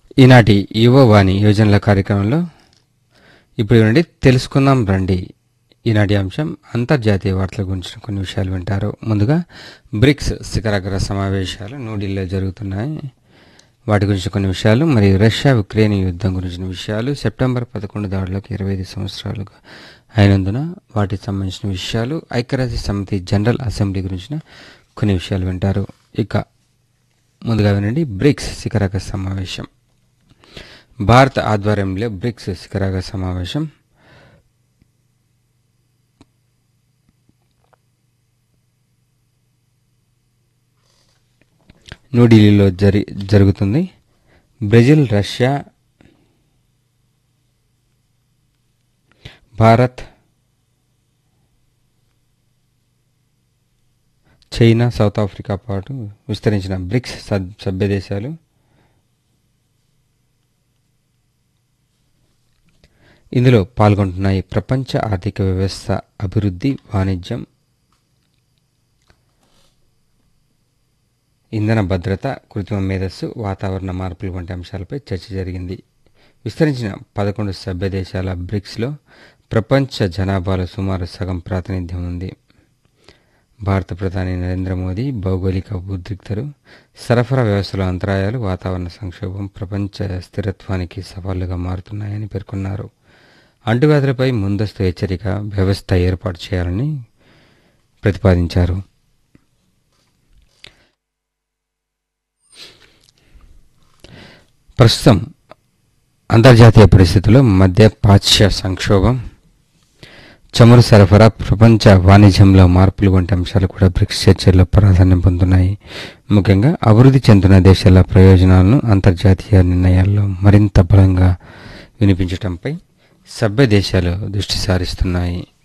ఈనాటి యువవాణి యోజనల కార్యక్రమంలో ఇప్పుడు వినండి తెలుసుకుందాం రండి ఈనాటి అంశం అంతర్జాతీయ వార్తల గురించిన కొన్ని విషయాలు వింటారు ముందుగా బ్రిక్స్ శిఖరాగ్ర సమావేశాలు న్యూఢిల్లీలో జరుగుతున్నాయి వాటి గురించి కొన్ని విషయాలు మరియు రష్యా ఉక్రెయిన్ యుద్ధం గురించిన విషయాలు సెప్టెంబర్ పదకొండు దాడులకు ఇరవై ఐదు సంవత్సరాలుగా అయినందున వాటికి సంబంధించిన విషయాలు ఐక్యరాజ్య సమితి జనరల్ అసెంబ్లీ గురించిన కొన్ని విషయాలు వింటారు ఇక ముందుగా వినండి బ్రిక్స్ శిఖరాగ్ర సమావేశం భారత ఆధ్వర్యంలో బ్రిక్స్ శిఖరాగ్ర సమావేశం న్యూఢిల్లీలో జరి జరుగుతుంది Brazil Russia Bharat China South Africa పాటు విస్తరించిన బ్రిక్స్ సద్- సభ్య దేశాలు ఇందులో పాల్గొంటున్నాయి ప్రపంచ ఆర్థిక వ్యవస్థ అభివృద్ధి వాణిజ్యం ఇంధన భద్రత కృత్రిమ మేధస్సు వాతావరణ మార్పులు వంటి అంశాలపై చర్చ జరిగింది విస్తరించిన పదకొండు సభ్య దేశాల బ్రిక్స్లో ప్రపంచ జనాభాలో సుమారు సగం ప్రాతినిధ్యం ఉంది భారత ప్రధాని నరేంద్ర మోదీ భౌగోళిక ఉద్రిక్తలు సరఫరా వ్యవస్థలో అంతరాయాలు వాతావరణ సంక్షోభం ప్రపంచ స్థిరత్వానికి సవాళ్లుగా మారుతున్నాయని పేర్కొన్నారు అంటువ్యాధులపై ముందస్తు హెచ్చరిక వ్యవస్థ ఏర్పాటు చేయాలని ప్రతిపాదించారు ప్రస్తుతం అంతర్జాతీయ పరిస్థితుల్లో మధ్య పాశ్య సంక్షోభం చమురు సరఫరా ప్రపంచ వాణిజ్యంలో మార్పులు వంటి అంశాలు కూడా బ్రిక్స్ చర్చల్లో ప్రాధాన్యం పొందుతున్నాయి ముఖ్యంగా అభివృద్ధి చెందుతున్న దేశాల ప్రయోజనాలను అంతర్జాతీయ నిర్ణయాల్లో మరింత బలంగా వినిపించటంపై సభ్య దేశాలు దృష్టి సారిస్తున్నాయి